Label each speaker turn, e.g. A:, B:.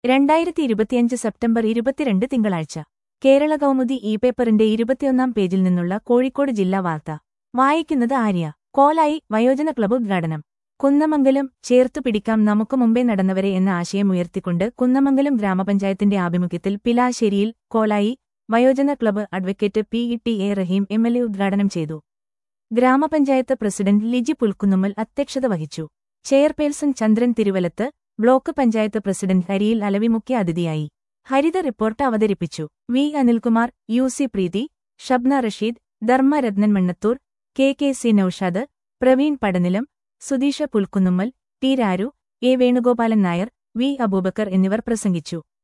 A: രണ്ടായിരത്തി ഇരുപത്തിയഞ്ച് സെപ്റ്റംബർ ഇരുപത്തിരണ്ട് തിങ്കളാഴ്ച കേരള കൗമുദി ഇ പേപ്പറിന്റെ ഇരുപത്തിയൊന്നാം പേജിൽ നിന്നുള്ള കോഴിക്കോട് ജില്ലാ വാർത്ത വായിക്കുന്നത് ആര്യ കോലായി വയോജന ക്ലബ് ഉദ്ഘാടനം കുന്നമംഗലം ചേർത്തു പിടിക്കാം നമുക്ക് മുമ്പേ നടന്നവരെ എന്ന ആശയം ഉയർത്തിക്കൊണ്ട് കുന്നമംഗലം ഗ്രാമപഞ്ചായത്തിന്റെ ആഭിമുഖ്യത്തിൽ പിലാശ്ശേരിയിൽ കോലായി വയോജന club advocate P E T A Rahim M L A ഉദ്ഘാടനം ചെയ്തു ഗ്രാമപഞ്ചായത്ത് പ്രസിഡന്റ് ലിജി പുൽക്കുന്നുമ്മൽ അധ്യക്ഷത വഹിച്ചു chairperson Chandran Thiruvalath block panchayat president Hariyil Alavi മുഖ്യ അതിഥിയായി ഹരിത റിപ്പോർട്ട് അവതരിപ്പിച്ചു V Anilkumar U C Preethi Shabna Rasheed Dharmarathnan Mannathoor K K C Noushad Praveen Padanilam Sudheesha Pulkunnummal T Raru A Venugopalan Nair V Aboobacker എന്നിവർ പ്രസംഗിച്ചു